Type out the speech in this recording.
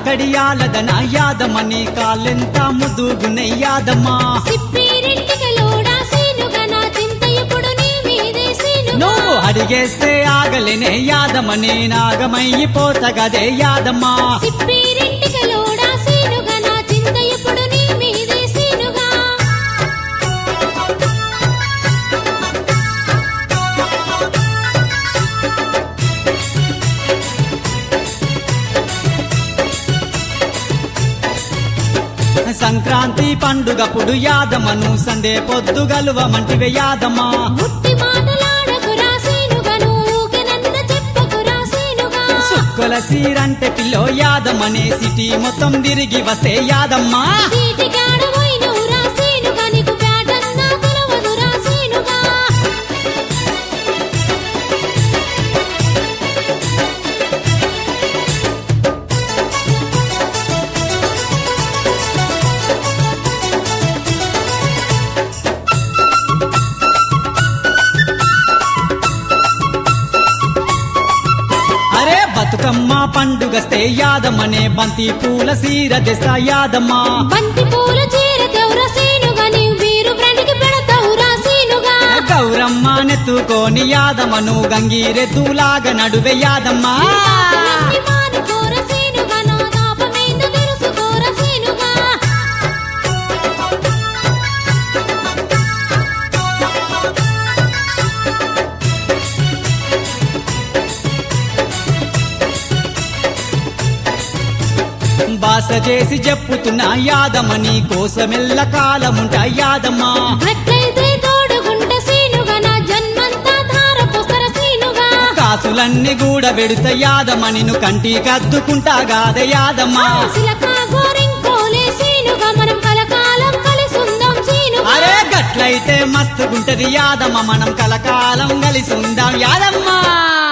గడియాలదన యాదమని కాలెంత ముద్దుగున్నై యాదమ్మా సిప్పిరింటికలోడా సీనుగా నా చింత ఎప్పుడు నీ మీదే సీనుగా నువ్వు అడిగేస్తే ఆగలేనే యాదమని నాగమయ్యిపోత గదే యాదమ్మా సిప్పిరింటికలోడా సీనుగా నా చింత ఎప్పుడు నీ మీదే సీనుగా సంక్రాంతి పండుగప్పుడు యాదమ్మను సందే పొద్దు గలువమంటివే యాదమ్మా ముట్టి మాటలాడకురా సీనుగా నువ్వు నన్న చెప్పకురా సీనుగా సుక్కల సీరంటే పిల్లో యాదమ్మనే సిటీ మొత్తం తిరిగి వస్తే యాదమ్మా చీటికాడ పోయినవురా సీనుగా నీకు బ్యాటన్నా తెలవదురా సీనుగా అరే బతుకమ్మ పండుగస్తే యాదమ్మనే బంతి పూల సీర తెస్తా యాదమ్మా బంతి పూల చీర తెవురా సీనుగా నీవు వీరు బ్రాండికి పెడతావురా సీనుగా గౌరమ్మ నెత్తుకొని యాదమ్మను గంగిరెద్దులాగా నడువే యాదమ్మా పాపలన్నీ మానుకోర సీనుగా నా తాపమేందో తెలుసుకోర సీనుగా బాస చేసి చెప్పుతున్నా యాదమ్మని కోసమెల్ల కాలముంటా యాదమ్మా అట్లయితే తోడుగుంట సీనుగా నా జన్మంతా ధార పొసర సీనుగా కాసులన్నీ కూడా వెడుత యాదమ్మనిను కంటి కద్దుకుంటా గాదే యాదమ్మా సిలక గోరింకోలే సీనుగా మనం కలకాలం కలిసుందాం సీనుగా అరే గట్లయితే మస్తుగుంటది యాదమ్మ మనం కలకాలం కలిసి ఉందాం యాదమ్మా